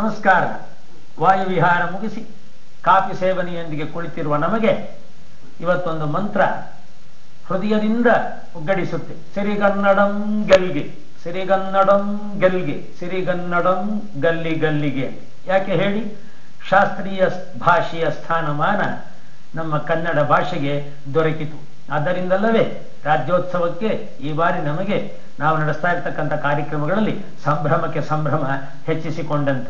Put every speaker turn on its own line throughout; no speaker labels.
ನಮಸ್ಕಾರ ವಾಯುವಿಹಾರ ಮುಗಿಸಿ ಕಾಫಿ ಸೇವನೆಯೊಂದಿಗೆ ಕುಳಿತಿರುವ ನಮಗೆ ಇವತ್ತೊಂದು ಮಂತ್ರ ಹೃದಯದಿಂದ ಉಗ್ಗಡಿಸುತ್ತೆ ಸಿರಿಗನ್ನಡಂ ಗೆಲ್ಗೆ ಸಿರಿಗನ್ನಡಂ ಗೆಲ್ಗೆ ಸಿರಿಗನ್ನಡಂ ಗಲ್ಲಿ ಗಲ್ಲಿಗೆ ಯಾಕೆ ಹೇಳಿ ಶಾಸ್ತ್ರೀಯ ಭಾಷೆಯ ಸ್ಥಾನಮಾನ ನಮ್ಮ ಕನ್ನಡ ಭಾಷೆಗೆ ದೊರಕಿತು ಆದ್ದರಿಂದಲ್ಲವೇ ರಾಜ್ಯೋತ್ಸವಕ್ಕೆ ಈ ಬಾರಿ ನಮಗೆ ನಾವು ನಡೆಸ್ತಾ ಇರ್ತಕ್ಕಂಥ ಕಾರ್ಯಕ್ರಮಗಳಲ್ಲಿ ಸಂಭ್ರಮಕ್ಕೆ ಸಂಭ್ರಮ ಹೆಚ್ಚಿಸಿಕೊಂಡಂತೆ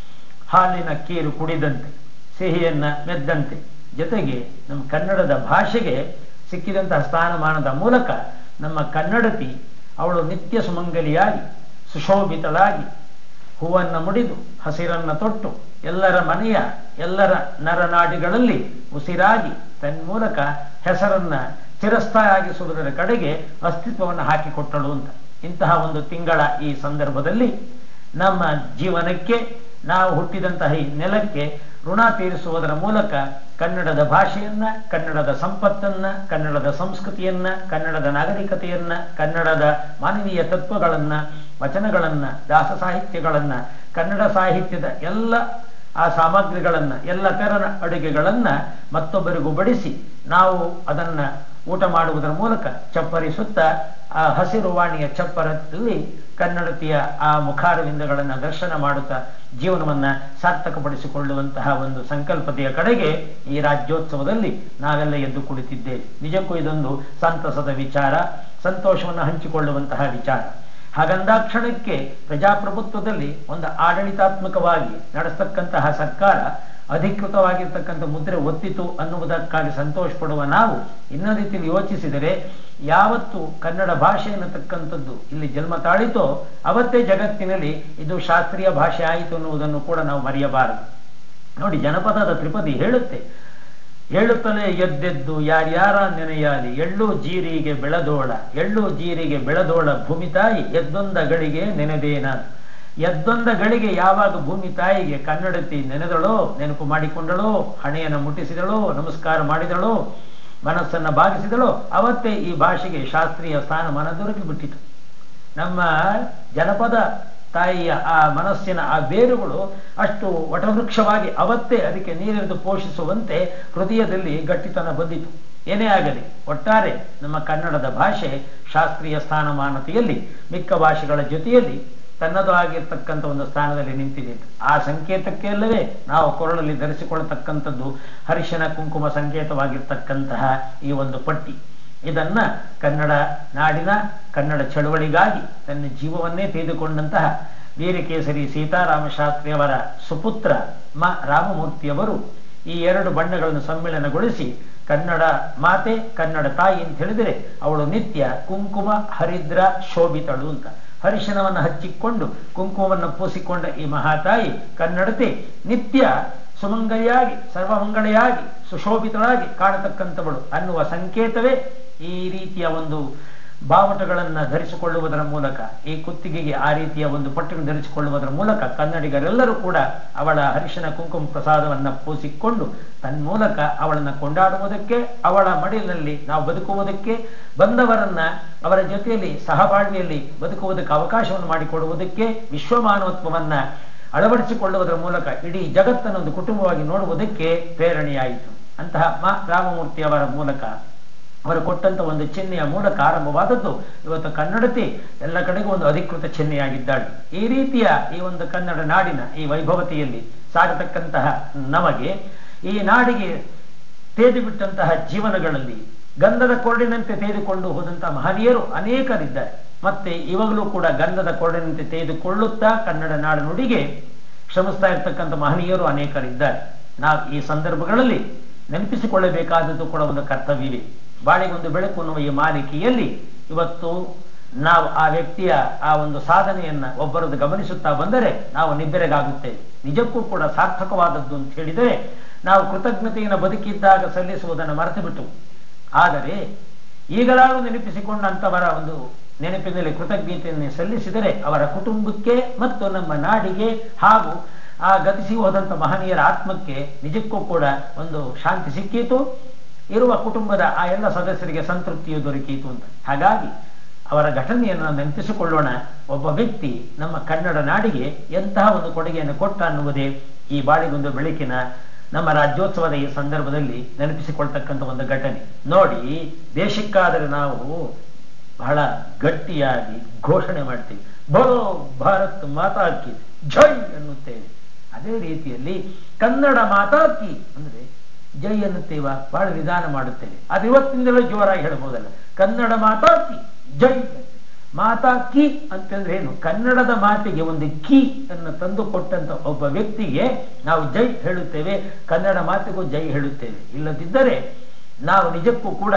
ಹಾಲಿನ ಕೀರು ಕುಡಿದಂತೆ ಸಿಹಿಯನ್ನ ಮೆದ್ದಂತೆ ಜೊತೆಗೆ ನಮ್ಮ ಕನ್ನಡದ ಭಾಷೆಗೆ ಸಿಕ್ಕಿದಂತಹ ಸ್ಥಾನಮಾನದ ಮೂಲಕ ನಮ್ಮ ಕನ್ನಡತಿ ಅವಳು ನಿತ್ಯ ಸುಮಂಗಲಿಯಾಗಿ ಸುಶೋಭಿತಳಾಗಿ ಹೂವನ್ನ ಮುಡಿದು ಹಸಿರನ್ನ ತೊಟ್ಟು ಎಲ್ಲರ ಮನೆಯ ಎಲ್ಲರ ನರನಾಡಿಗಳಲ್ಲಿ ಉಸಿರಾಗಿ ತನ್ಮೂಲಕ ಹೆಸರನ್ನ ಚಿರಸ್ಥಾಯಿಸುವುದರ ಕಡೆಗೆ ಅಸ್ತಿತ್ವವನ್ನು ಹಾಕಿಕೊಟ್ಟಳು ಅಂತ ಇಂತಹ ಒಂದು ತಿಂಗಳ ಈ ಸಂದರ್ಭದಲ್ಲಿ ನಮ್ಮ ಜೀವನಕ್ಕೆ ನಾವು ಹುಟ್ಟಿದಂತಹ ಈ ನೆಲಕ್ಕೆ ಋಣ ತೀರಿಸುವುದರ ಮೂಲಕ ಕನ್ನಡದ ಭಾಷೆಯನ್ನ ಕನ್ನಡದ ಸಂಪತ್ತನ್ನ ಕನ್ನಡದ ಸಂಸ್ಕೃತಿಯನ್ನ ಕನ್ನಡದ ನಾಗರಿಕತೆಯನ್ನ ಕನ್ನಡದ ಮಾನವೀಯ ತತ್ವಗಳನ್ನ ವಚನಗಳನ್ನ ದಾಸ ಸಾಹಿತ್ಯಗಳನ್ನ ಕನ್ನಡ ಸಾಹಿತ್ಯದ ಎಲ್ಲ ಆ ಸಾಮಗ್ರಿಗಳನ್ನ ಎಲ್ಲ ತೆರನ ಅಡುಗೆಗಳನ್ನ ಮತ್ತೊಬ್ಬರಿಗೂ ಬಡಿಸಿ ನಾವು ಅದನ್ನ ಊಟ ಮಾಡುವುದರ ಮೂಲಕ ಚಪ್ಪರಿಸುತ್ತಾ ಆ ಹಸಿರು ವಾಣಿಯ ಚಪ್ಪರದಲ್ಲಿ ಕನ್ನಡತಿಯ ಆ ಮುಖಾರವಿಂದಗಳನ್ನ ದರ್ಶನ ಮಾಡುತ್ತಾ ಜೀವನವನ್ನ ಸಾರ್ಥಕಪಡಿಸಿಕೊಳ್ಳುವಂತಹ ಒಂದು ಸಂಕಲ್ಪತೆಯ ಕಡೆಗೆ ಈ ರಾಜ್ಯೋತ್ಸವದಲ್ಲಿ ನಾವೆಲ್ಲ ಎದ್ದು ಕುಳಿತಿದ್ದೇವೆ ನಿಜಕ್ಕೂ ಇದೊಂದು ಸಂತಸದ ವಿಚಾರ ಸಂತೋಷವನ್ನು ಹಂಚಿಕೊಳ್ಳುವಂತಹ ವಿಚಾರ ಹಾಗಂದಾಕ್ಷಣಕ್ಕೆ ಪ್ರಜಾಪ್ರಭುತ್ವದಲ್ಲಿ ಒಂದು ಆಡಳಿತಾತ್ಮಕವಾಗಿ ನಡೆಸ್ತಕ್ಕಂತಹ ಸರ್ಕಾರ ಅಧಿಕೃತವಾಗಿರ್ತಕ್ಕಂಥ ಮುದ್ರೆ ಒತ್ತಿತು ಅನ್ನುವುದಕ್ಕಾಗಿ ಸಂತೋಷ ಪಡುವ ನಾವು ಇನ್ನೊಂದು ರೀತಿಯಲ್ಲಿ ಯೋಚಿಸಿದರೆ ಯಾವತ್ತು ಕನ್ನಡ ಭಾಷೆ ಅನ್ನತಕ್ಕಂಥದ್ದು ಇಲ್ಲಿ ಜನ್ಮ ತಾಳಿತೋ ಅವತ್ತೇ ಜಗತ್ತಿನಲ್ಲಿ ಇದು ಶಾಸ್ತ್ರೀಯ ಭಾಷೆ ಆಯಿತು ಅನ್ನುವುದನ್ನು ಕೂಡ ನಾವು ಮರೆಯಬಾರದು ನೋಡಿ ಜನಪದದ ತ್ರಿಪದಿ ಹೇಳುತ್ತೆ ಹೇಳುತ್ತಲೇ ಎದ್ದೆದ್ದು ಯಾರ್ಯಾರ ನೆನೆಯಾಲಿ ಎಳ್ಳು ಜೀರಿಗೆ ಬೆಳೆದೋಳ ಎಳ್ಳು ಜೀರಿಗೆ ಬೆಳೆದೋಳ ಭೂಮಿ ತಾಯಿ ಎದ್ದೊಂದ ಗಳಿಗೆ ನೆನೆದೇನ ಎದ್ದೊಂದ ಗಳಿಗೆ ಯಾವಾಗ ಭೂಮಿ ತಾಯಿಗೆ ಕನ್ನಡತಿ ನೆನೆದಳೋ ನೆನಪು ಮಾಡಿಕೊಂಡಳೋ ಹಣೆಯನ್ನು ಮುಟ್ಟಿಸಿದಳೋ ನಮಸ್ಕಾರ ಮಾಡಿದಳೋ ಮನಸ್ಸನ್ನ ಭಾಗಿಸಿದಳೋ ಅವತ್ತೇ ಈ ಭಾಷೆಗೆ ಶಾಸ್ತ್ರೀಯ ಸ್ಥಾನಮಾನ ದೊರಕಿ ಬಿಟ್ಟಿತು ನಮ್ಮ ಜನಪದ ತಾಯಿಯ ಆ ಮನಸ್ಸಿನ ಆ ಬೇರುಗಳು ಅಷ್ಟು ವಟವೃಕ್ಷವಾಗಿ ಅವತ್ತೇ ಅದಕ್ಕೆ ನೀರೆರೆದು ಪೋಷಿಸುವಂತೆ ಹೃದಯದಲ್ಲಿ ಗಟ್ಟಿತನ ಬಂದಿತು ಏನೇ ಆಗಲಿ ಒಟ್ಟಾರೆ ನಮ್ಮ ಕನ್ನಡದ ಭಾಷೆ ಶಾಸ್ತ್ರೀಯ ಸ್ಥಾನಮಾನತೆಯಲ್ಲಿ ಮಿಕ್ಕ ಭಾಷೆಗಳ ಜೊತೆಯಲ್ಲಿ ತನ್ನದು ಆಗಿರ್ತಕ್ಕಂಥ ಒಂದು ಸ್ಥಾನದಲ್ಲಿ ನಿಂತಿದೆ ಆ ಸಂಕೇತಕ್ಕೆ ಅಲ್ಲವೇ ನಾವು ಕೊರಳಲ್ಲಿ ಧರಿಸಿಕೊಳ್ಳತಕ್ಕಂಥದ್ದು ಹರಿಶನ ಕುಂಕುಮ ಸಂಕೇತವಾಗಿರ್ತಕ್ಕಂತಹ ಈ ಒಂದು ಪಟ್ಟಿ ಇದನ್ನ ಕನ್ನಡ ನಾಡಿನ ಕನ್ನಡ ಚಳವಳಿಗಾಗಿ ತನ್ನ ಜೀವವನ್ನೇ ತೆಗೆದುಕೊಂಡಂತಹ ವೀರಕೇಸರಿ ಸೀತಾರಾಮ ಶಾಸ್ತ್ರಿಯವರ ಸುಪುತ್ರ ಮ ರಾಮಮೂರ್ತಿಯವರು ಈ ಎರಡು ಬಣ್ಣಗಳನ್ನು ಸಮ್ಮಿಳನಗೊಳಿಸಿ ಕನ್ನಡ ಮಾತೆ ಕನ್ನಡ ತಾಯಿ ಅಂತ ಹೇಳಿದರೆ ಅವಳು ನಿತ್ಯ ಕುಂಕುಮ ಹರಿದ್ರ ಶೋಭಿತಳು ಅಂತ ಹರಿಶನವನ್ನು ಹಚ್ಚಿಕೊಂಡು ಕುಂಕುಮವನ್ನು ಪೂಸಿಕೊಂಡ ಈ ಮಹಾತಾಯಿ ಕನ್ನಡತೆ ನಿತ್ಯ ಸುಮಂಗಲಿಯಾಗಿ ಸರ್ವಮಂಗಳೆಯಾಗಿ ಸುಶೋಭಿತಳಾಗಿ ಕಾಣತಕ್ಕಂಥವಳು ಅನ್ನುವ ಸಂಕೇತವೇ ಈ ರೀತಿಯ ಒಂದು ಬಾವಟಗಳನ್ನ ಧರಿಸಿಕೊಳ್ಳುವುದರ ಮೂಲಕ ಈ ಕುತ್ತಿಗೆಗೆ ಆ ರೀತಿಯ ಒಂದು ಪಟ್ಟನ್ನು ಧರಿಸಿಕೊಳ್ಳುವುದರ ಮೂಲಕ ಕನ್ನಡಿಗರೆಲ್ಲರೂ ಕೂಡ ಅವಳ ಹರಿಶನ ಕುಂಕುಮ ಪ್ರಸಾದವನ್ನ ಪೂಸಿಕೊಂಡು ತನ್ಮೂಲಕ ಅವಳನ್ನ ಕೊಂಡಾಡುವುದಕ್ಕೆ ಅವಳ ಮಡಿಲಿನಲ್ಲಿ ನಾವು ಬದುಕುವುದಕ್ಕೆ ಬಂದವರನ್ನ ಅವರ ಜೊತೆಯಲ್ಲಿ ಸಹಬಾಳ್ವೆಯಲ್ಲಿ ಬದುಕುವುದಕ್ಕೆ ಅವಕಾಶವನ್ನು ಮಾಡಿಕೊಡುವುದಕ್ಕೆ ವಿಶ್ವಮಾನವತ್ವವನ್ನ ಅಳವಡಿಸಿಕೊಳ್ಳುವುದರ ಮೂಲಕ ಇಡೀ ಜಗತ್ತನ್ನು ಒಂದು ಕುಟುಂಬವಾಗಿ ನೋಡುವುದಕ್ಕೆ ಪ್ರೇರಣೆಯಾಯಿತು ಅಂತಹ ಮ ರಾಮಮೂರ್ತಿ ಅವರ ಮೂಲಕ ಅವರು ಕೊಟ್ಟಂತ ಒಂದು ಚಿಹ್ನೆಯ ಮೂಲಕ ಆರಂಭವಾದದ್ದು ಇವತ್ತು ಕನ್ನಡತಿ ಎಲ್ಲ ಕಡೆಗೂ ಒಂದು ಅಧಿಕೃತ ಚಿಹ್ನೆಯಾಗಿದ್ದಾಳೆ ಈ ರೀತಿಯ ಈ ಒಂದು ಕನ್ನಡ ನಾಡಿನ ಈ ವೈಭವತೆಯಲ್ಲಿ ಸಾಗತಕ್ಕಂತಹ ನಮಗೆ ಈ ನಾಡಿಗೆ ತೇದು ಬಿಟ್ಟಂತಹ ಜೀವನಗಳಲ್ಲಿ ಗಂಧದ ಕೊರಡಿನಂತೆ ತೆಗೆದುಕೊಂಡು ಹೋದಂತಹ ಮಹನೀಯರು ಅನೇಕರಿದ್ದಾರೆ ಮತ್ತೆ ಇವಾಗಲೂ ಕೂಡ ಗಂಧದ ಕೊರಡಿನಂತೆ ತೆಗೆದುಕೊಳ್ಳುತ್ತಾ ಕನ್ನಡ ನಾಡು ನುಡಿಗೆ ಶ್ರಮಿಸ್ತಾ ಇರ್ತಕ್ಕಂಥ ಮಹನೀಯರು ಅನೇಕರಿದ್ದಾರೆ ನಾವು ಈ ಸಂದರ್ಭಗಳಲ್ಲಿ ನೆನಪಿಸಿಕೊಳ್ಳಬೇಕಾದದ್ದು ಕೂಡ ಒಂದು ಕರ್ತವ್ಯವೇ ಬಾಳಿಗೊಂದು ಬೆಳಕು ಅನ್ನುವ ಈ ಮಾಲಿಕೆಯಲ್ಲಿ ಇವತ್ತು ನಾವು ಆ ವ್ಯಕ್ತಿಯ ಆ ಒಂದು ಸಾಧನೆಯನ್ನ ಒಬ್ಬರದ್ದು ಗಮನಿಸುತ್ತಾ ಬಂದರೆ ನಾವು ನಿಬ್ಬೆರಗಾಗುತ್ತೇವೆ ನಿಜಕ್ಕೂ ಕೂಡ ಸಾರ್ಥಕವಾದದ್ದು ಅಂತ ಹೇಳಿದರೆ ನಾವು ಕೃತಜ್ಞತೆಯನ್ನು ಬದುಕಿದ್ದಾಗ ಸಲ್ಲಿಸುವುದನ್ನು ಮರೆತು ಬಿಟ್ಟು ಆದರೆ ಈಗಲಾಗೂ ನೆನಪಿಸಿಕೊಂಡಂತವರ ಒಂದು ನೆನಪಿನಲ್ಲಿ ಕೃತಜ್ಞತೆಯನ್ನು ಸಲ್ಲಿಸಿದರೆ ಅವರ ಕುಟುಂಬಕ್ಕೆ ಮತ್ತು ನಮ್ಮ ನಾಡಿಗೆ ಹಾಗೂ ಆ ಗತಿಸಿ ಹೋದಂತ ಮಹನೀಯರ ಆತ್ಮಕ್ಕೆ ನಿಜಕ್ಕೂ ಕೂಡ ಒಂದು ಶಾಂತಿ ಸಿಕ್ಕೀತು ಇರುವ ಕುಟುಂಬದ ಆ ಎಲ್ಲ ಸದಸ್ಯರಿಗೆ ಸಂತೃಪ್ತಿಯು ದೊರಕೀತು ಅಂತ ಹಾಗಾಗಿ ಅವರ ಘಟನೆಯನ್ನು ನೆನಪಿಸಿಕೊಳ್ಳೋಣ ಒಬ್ಬ ವ್ಯಕ್ತಿ ನಮ್ಮ ಕನ್ನಡ ನಾಡಿಗೆ ಎಂತಹ ಒಂದು ಕೊಡುಗೆಯನ್ನು ಕೊಟ್ಟ ಅನ್ನುವುದೇ ಈ ಬಾಳಿಗೊಂದು ಬೆಳಕಿನ ನಮ್ಮ ರಾಜ್ಯೋತ್ಸವದ ಈ ಸಂದರ್ಭದಲ್ಲಿ ನೆನಪಿಸಿಕೊಳ್ತಕ್ಕಂಥ ಒಂದು ಘಟನೆ ನೋಡಿ ದೇಶಕ್ಕಾದರೆ ನಾವು ಬಹಳ ಗಟ್ಟಿಯಾಗಿ ಘೋಷಣೆ ಮಾಡ್ತೀವಿ ಬರೋ ಭಾರತ್ ಮಾತಾಕಿ ಜೈ ಎನ್ನುತ್ತೇವೆ ಅದೇ ರೀತಿಯಲ್ಲಿ ಕನ್ನಡ ಮಾತಾಕಿ ಅಂದ್ರೆ ಜೈ ಎನ್ನುತ್ತೇವ ಬಹಳ ವಿಧಾನ ಮಾಡುತ್ತೇವೆ ಅದು ಇವತ್ತಿಂದಲೂ ಜೋರಾಗಿ ಹೇಳ್ಬೋದಲ್ಲ ಕನ್ನಡ ಮಾತಾಕಿ ಜೈ ಮಾತಾ ಕಿ ಅಂತಂದ್ರೆ ಏನು ಕನ್ನಡದ ಮಾತಿಗೆ ಒಂದು ಕೀ ಅನ್ನು ತಂದು ಕೊಟ್ಟಂತ ಒಬ್ಬ ವ್ಯಕ್ತಿಗೆ ನಾವು ಜೈ ಹೇಳುತ್ತೇವೆ ಕನ್ನಡ ಮಾತಿಗೂ ಜೈ ಹೇಳುತ್ತೇವೆ ಇಲ್ಲದಿದ್ದರೆ ನಾವು ನಿಜಕ್ಕೂ ಕೂಡ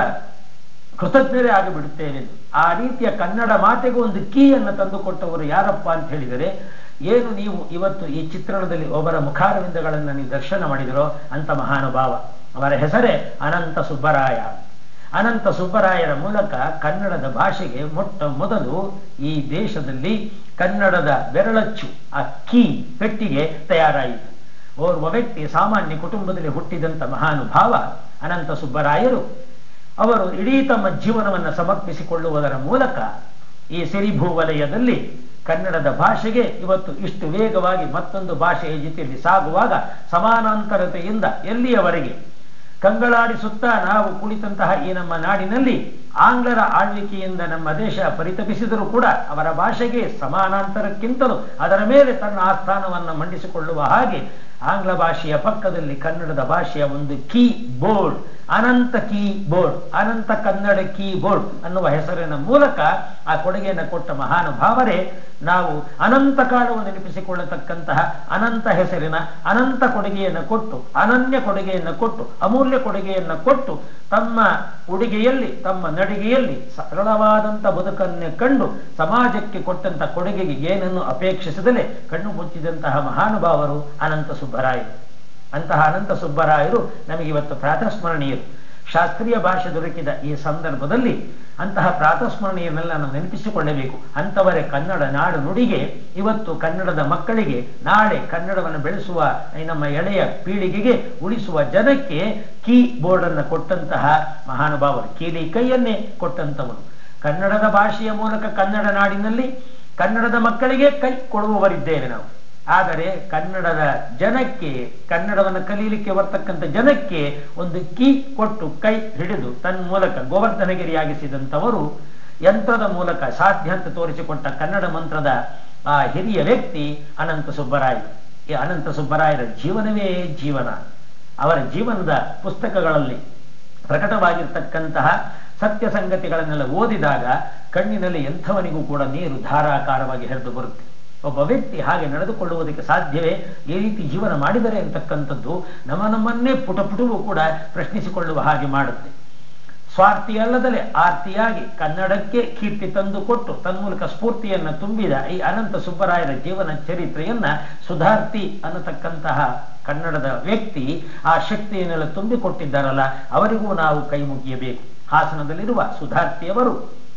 ಕೃತಜ್ಞರೇ ಆಗಿಬಿಡುತ್ತೇವೆ ಆ ರೀತಿಯ ಕನ್ನಡ ಮಾತೆಗೂ ಒಂದು ಕೀಯನ್ನು ತಂದುಕೊಟ್ಟವರು ಯಾರಪ್ಪ ಅಂತ ಹೇಳಿದರೆ ಏನು ನೀವು ಇವತ್ತು ಈ ಚಿತ್ರಣದಲ್ಲಿ ಒಬ್ಬರ ಮುಖಾರವಿಂದಗಳನ್ನು ನೀವು ದರ್ಶನ ಮಾಡಿದರೋ ಅಂತ ಮಹಾನುಭಾವ ಅವರ ಹೆಸರೇ ಅನಂತ ಸುಬ್ಬರಾಯ ಅನಂತ ಸುಬ್ಬರಾಯರ ಮೂಲಕ ಕನ್ನಡದ ಭಾಷೆಗೆ ಮೊಟ್ಟ ಮೊದಲು ಈ ದೇಶದಲ್ಲಿ ಕನ್ನಡದ ಬೆರಳಚ್ಚು ಆ ಕೀ ಪೆಟ್ಟಿಗೆ ತಯಾರಾಯಿತು ಓರ್ವ ವ್ಯಕ್ತಿ ಸಾಮಾನ್ಯ ಕುಟುಂಬದಲ್ಲಿ ಹುಟ್ಟಿದಂತ ಮಹಾನುಭಾವ ಅನಂತ ಸುಬ್ಬರಾಯರು ಅವರು ಇಡೀ ತಮ್ಮ ಜೀವನವನ್ನು ಸಮರ್ಪಿಸಿಕೊಳ್ಳುವುದರ ಮೂಲಕ ಈ ಸಿರಿಭೂ ವಲಯದಲ್ಲಿ ಕನ್ನಡದ ಭಾಷೆಗೆ ಇವತ್ತು ಇಷ್ಟು ವೇಗವಾಗಿ ಮತ್ತೊಂದು ಭಾಷೆಯ ಜೊತೆಯಲ್ಲಿ ಸಾಗುವಾಗ ಸಮಾನಾಂತರತೆಯಿಂದ ಎಲ್ಲಿಯವರೆಗೆ ಕಂಗಳಾಡಿಸುತ್ತಾ ನಾವು ಕುಳಿತಂತಹ ಈ ನಮ್ಮ ನಾಡಿನಲ್ಲಿ ಆಂಗ್ಲರ ಆಳ್ವಿಕೆಯಿಂದ ನಮ್ಮ ದೇಶ ಪರಿತಪಿಸಿದರೂ ಕೂಡ ಅವರ ಭಾಷೆಗೆ ಸಮಾನಾಂತರಕ್ಕಿಂತಲೂ ಅದರ ಮೇಲೆ ತನ್ನ ಆಸ್ಥಾನವನ್ನು ಮಂಡಿಸಿಕೊಳ್ಳುವ ಹಾಗೆ ಆಂಗ್ಲ ಭಾಷೆಯ ಪಕ್ಕದಲ್ಲಿ ಕನ್ನಡದ ಭಾಷೆಯ ಒಂದು keyboard Anantha keyboard Anantha Kannada keyboard ಅನ್ನುವ ಹೆಸರಿನ ಮೂಲಕ ಆ ಕೊಡುಗೆಯನ್ನು ಕೊಟ್ಟ ಮಹಾನುಭಾವರೇ ನಾವು ಅನಂತ ಕಾಲವು ನೆನಪಿಸಿಕೊಳ್ಳತಕ್ಕಂತಹ ಅನಂತ ಹೆಸರಿನ ಅನಂತ ಕೊಡುಗೆಯನ್ನು ಕೊಟ್ಟು ಅನನ್ಯ ಕೊಡುಗೆಯನ್ನು ಕೊಟ್ಟು ಅಮೂಲ್ಯ ಕೊಡುಗೆಯನ್ನು ಕೊಟ್ಟು ತಮ್ಮ ಉಡುಗೆಯಲ್ಲಿ ತಮ್ಮ ನಡಿಗೆಯಲ್ಲಿ ಸರಳವಾದಂಥ ಬದುಕನ್ನೇ ಕಂಡು ಸಮಾಜಕ್ಕೆ ಕೊಟ್ಟಂತ ಕೊಡುಗೆಗೆ ಏನನ್ನು ಅಪೇಕ್ಷಿಸದಲೇ ಕಣ್ಣು ಮುಚ್ಚಿದಂತಹ ಮಹಾನುಭಾವರು ಅನಂತ ಸುಬ್ಬರಾಯರು ಅಂತಹ ಅನಂತ ಸುಬ್ಬರಾಯರು ನಮಗೆ ಇವತ್ತು ಪ್ರಾತಸ್ಮರಣೀಯರು ಶಾಸ್ತ್ರೀಯ ಭಾಷೆ ದೊರಕಿದ ಈ ಸಂದರ್ಭದಲ್ಲಿ ಅಂತಹ ಪ್ರಾತಸ್ಮರಣೀಯರನ್ನೆಲ್ಲ ನಾವು ನೆನಪಿಸಿಕೊಳ್ಳಬೇಕು ಅಂಥವರೇ ಕನ್ನಡ ನಾಡು ನುಡಿಗೆ ಇವತ್ತು ಕನ್ನಡದ ಮಕ್ಕಳಿಗೆ ನಾಳೆ ಕನ್ನಡವನ್ನು ಬೆಳೆಸುವ ಈ ನಮ್ಮ ಎಳೆಯ ಪೀಳಿಗೆಗೆ ಉಳಿಸುವ ಜನಕ್ಕೆ ಕೀ ಬೋರ್ಡ್ ಅನ್ನು ಕೊಟ್ಟಂತಹ ಮಹಾನುಭಾವರು ಕೀಲಿ ಕೈಯನ್ನೇ ಕೊಟ್ಟಂತವರು ಕನ್ನಡದ ಭಾಷೆಯ ಮೂಲಕ ಕನ್ನಡ ನಾಡಿನಲ್ಲಿ ಕನ್ನಡದ ಮಕ್ಕಳಿಗೆ ಕೈ ಕೊಡುವವರಿದ್ದೇವೆ ನಾವು ಆದರೆ ಕನ್ನಡದ ಜನಕ್ಕೆ ಕನ್ನಡವನ್ನು ಕಲೀಲಿಕ್ಕೆ ಬರ್ತಕ್ಕಂಥ ಜನಕ್ಕೆ ಒಂದು ಕೀ ಕೊಟ್ಟು ಕೈ ಹಿಡಿದು ತನ್ನ ಮೂಲಕ ಗೋವರ್ಧನಗಿರಿಯಾಗಿಸಿದಂಥವರು ಯಂತ್ರದ ಮೂಲಕ ಸಾಧ್ಯ ಅಂತ ತೋರಿಸಿಕೊಟ್ಟ ಕನ್ನಡ ಮಂತ್ರದ ಆ ಹಿರಿಯ ವ್ಯಕ್ತಿ ಅನಂತ ಸುಬ್ಬರಾಯ ಈ ಅನಂತ ಸುಬ್ಬರಾಯರ ಜೀವನವೇ ಜೀವನ ಅವರ ಜೀವನದ ಪುಸ್ತಕಗಳಲ್ಲಿ ಪ್ರಕಟವಾಗಿರ್ತಕ್ಕಂತಹ ಸತ್ಯ ಸಂಗತಿಗಳನ್ನೆಲ್ಲ ಓದಿದಾಗ ಕಣ್ಣಿನಲ್ಲಿ ಎಂಥವನಿಗೂ ಕೂಡ ನೀರು ಧಾರಾಕಾರವಾಗಿ ಹರಿದು ಬರುತ್ತೆ ಒಬ್ಬ ವ್ಯಕ್ತಿ ಹಾಗೆ ನಡೆದುಕೊಳ್ಳುವುದಕ್ಕೆ ಸಾಧ್ಯವೇ ಈ ರೀತಿ ಜೀವನ ಮಾಡಿದರೆ ಅಂತಕ್ಕಂಥದ್ದು ನಮ್ಮ ನಮ್ಮನ್ನೇ ಪುಟ ಪುಟವೂ ಕೂಡ ಪ್ರಶ್ನಿಸಿಕೊಳ್ಳುವ ಹಾಗೆ ಮಾಡುತ್ತೆ ಸ್ವಾರ್ಥಿಯಲ್ಲದಲೇ ಆರ್ತಿಯಾಗಿ ಕನ್ನಡಕ್ಕೆ ಕೀರ್ತಿ ತಂದು ಕೊಟ್ಟು ತನ್ಮೂಲಕ ಸ್ಫೂರ್ತಿಯನ್ನ ತುಂಬಿದ ಈ ಅನಂತ ಸುಬ್ಬರಾಯರ ಜೀವನ ಚರಿತ್ರೆಯನ್ನ ಸುಧಾರ್ತಿ ಅನ್ನತಕ್ಕಂತಹ ಕನ್ನಡದ ವ್ಯಕ್ತಿ ಆ ಶಕ್ತಿಯನ್ನೆಲ್ಲ ತುಂಬಿಕೊಟ್ಟಿದ್ದಾರಲ್ಲ ಅವರಿಗೂ ನಾವು ಕೈ ಮುಗಿಯಬೇಕು ಹಾಸನದಲ್ಲಿರುವ ಸುಧಾರ್ತಿಯವರು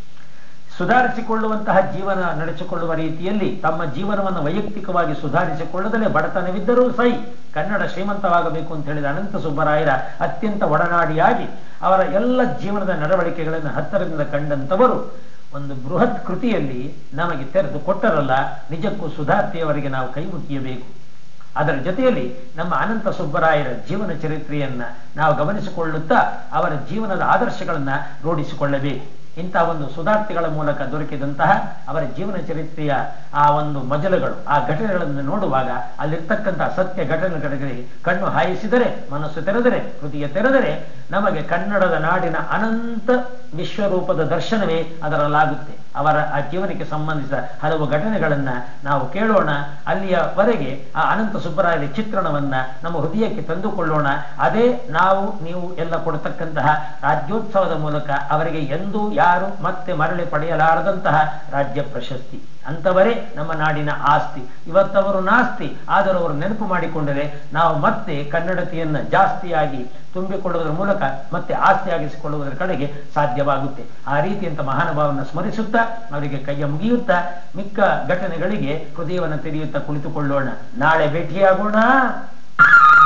ಸುಧಾರಿಸಿಕೊಳ್ಳುವಂತಹ ಜೀವನ ನಡೆಸಿಕೊಳ್ಳುವ ರೀತಿಯಲ್ಲಿ ತಮ್ಮ ಜೀವನವನ್ನು ವೈಯಕ್ತಿಕವಾಗಿ ಸುಧಾರಿಸಿಕೊಳ್ಳದಲೇ ಬಡತನವಿದ್ದರೂ ಸೈ ಕನ್ನಡ ಶ್ರೀಮಂತವಾಗಬೇಕು ಅಂತ ಹೇಳಿದ ಅನಂತ ಸುಬ್ಬರಾಯರ ಅತ್ಯಂತ ಒಡನಾಡಿಯಾಗಿ ಅವರ ಎಲ್ಲ ಜೀವನದ ನಡವಳಿಕೆಗಳನ್ನು ಹತ್ತಿರದಿಂದ ಕಂಡಂತವರು ಒಂದು ಬೃಹತ್ ಕೃತಿಯಲ್ಲಿ ನಮಗೆ ತೆರೆದು ಕೊಟ್ಟರಲ್ಲ ನಿಜಕ್ಕೂ ಸುಧಾರ್ತಿಯವರಿಗೆ ನಾವು ಕೈ ಮುಗಿಯಬೇಕು ಅದರ ಜೊತೆಯಲ್ಲಿ ನಮ್ಮ ಅನಂತ ಸುಬ್ಬರಾಯರ ಜೀವನ ಚರಿತ್ರೆಯನ್ನ ನಾವು ಗಮನಿಸಿಕೊಳ್ಳುತ್ತಾ ಅವರ ಜೀವನದ ಆದರ್ಶಗಳನ್ನ ರೂಢಿಸಿಕೊಳ್ಳಬೇಕು ಇಂತಹ ಒಂದು ಸುಧಾರ್ಥಿಗಳ ಮೂಲಕ ದೊರಕಿದಂತಹ ಅವರ ಜೀವನ ಚರಿತ್ರೆಯ ಆ ಒಂದು ಮಜಲುಗಳು ಆ ಘಟನೆಗಳನ್ನು ನೋಡುವಾಗ ಅಲ್ಲಿರ್ತಕ್ಕಂತಹ ಸತ್ಯ ಘಟನೆಗಳಿಗೆ ಕಣ್ಣು ಹಾಯಿಸಿದರೆ ಮನಸ್ಸು ತೆರೆದರೆ ಹೃದಯ ತೆರೆದರೆ ನಮಗೆ ಕನ್ನಡದ ನಾಡಿನ ಅನಂತ ವಿಶ್ವರೂಪದ ದರ್ಶನವೇ ಅದರಲ್ಲಾಗುತ್ತೆ ಅವರ ಆ ಜೀವನಕ್ಕೆ ಸಂಬಂಧಿಸಿದ ಹಲವು ಘಟನೆಗಳನ್ನ ನಾವು ಕೇಳೋಣ ಅಲ್ಲಿಯವರೆಗೆ ಆ ಅನಂತ ಸುಬ್ಬರಾಯರ ಚಿತ್ರಣವನ್ನ ನಮ್ಮ ಹೃದಯಕ್ಕೆ ತಂದುಕೊಳ್ಳೋಣ ಅದೇ ನಾವು ನೀವು ಎಲ್ಲ ಕೊಡತಕ್ಕಂತಹ ರಾಜ್ಯೋತ್ಸವದ ಮೂಲಕ ಅವರಿಗೆ ಎಂದೂ ಯಾರು ಮತ್ತೆ ಮರಳಿ ಪಡೆಯಲಾರದಂತಹ ರಾಜ್ಯ ಪ್ರಶಸ್ತಿ ಅಂತವರೇ ನಮ್ಮ ನಾಡಿನ ಆಸ್ತಿ ಇವತ್ತವರು ನಾಸ್ತಿ ಆದರೂ ಅವರು ನೆನಪು ಮಾಡಿಕೊಂಡರೆ ನಾವು ಮತ್ತೆ ಕನ್ನಡತೆಯನ್ನ ಜಾಸ್ತಿಯಾಗಿ ತುಂಬಿಕೊಳ್ಳುವುದರ ಮೂಲಕ ಮತ್ತೆ ಆಸ್ತಿಯಾಗಿಸಿಕೊಳ್ಳುವುದರ ಕಡೆಗೆ ಸಾಧ್ಯವಾಗುತ್ತೆ ಆ ರೀತಿಯಂತ ಮಹಾನುಭಾವನ ಸ್ಮರಿಸುತ್ತಾ ಅವರಿಗೆ ಕೈಯ ಮುಗಿಯುತ್ತಾ ಮಿಕ್ಕ ಘಟನೆಗಳಿಗೆ ಹೃದಯವನ್ನು ತೆರೆಯುತ್ತಾ ಕುಳಿತುಕೊಳ್ಳೋಣ ನಾಳೆ ಭೇಟಿಯಾಗೋಣ